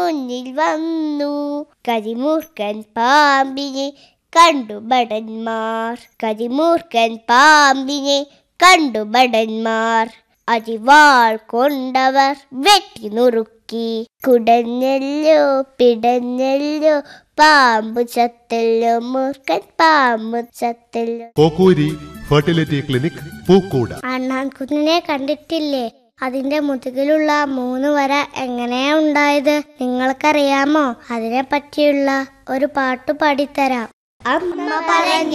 മുന്നിൽ വന്നു കരിമൂർക്കൻ പാമ്പിനെ കണ്ടു ഭടന്മാർ കരിമൂർക്കൻ പാമ്പിനെ കണ്ടു ഭടന്മാർ അരിവാൾ കൊണ്ടവർ വെട്ടി നുറുക്കി കുടഞ്ഞല്ലോ പിടഞ്ഞല്ലോ പാമ്പു ചത്തല്ലോ മൂർഖൻ പാമ്പു ചത്തല്ലോ കോക്കൂരി ഫെർട്ടിലിറ്റി ക്ലിനിക് പൂക്കൂട അണ്ണാൻകുഞ്ഞിനെ കണ്ടിട്ടില്ലേ അതിന്റെ മുതുകിലുള്ള മൂന്ന് വര എങ്ങനെയാ ഉണ്ടായത് നിങ്ങൾക്കറിയാമോ അതിനെ പറ്റിയുള്ള ഒരു പാട്ട് പാടിത്തരാം അമ്മ പറഞ്ഞ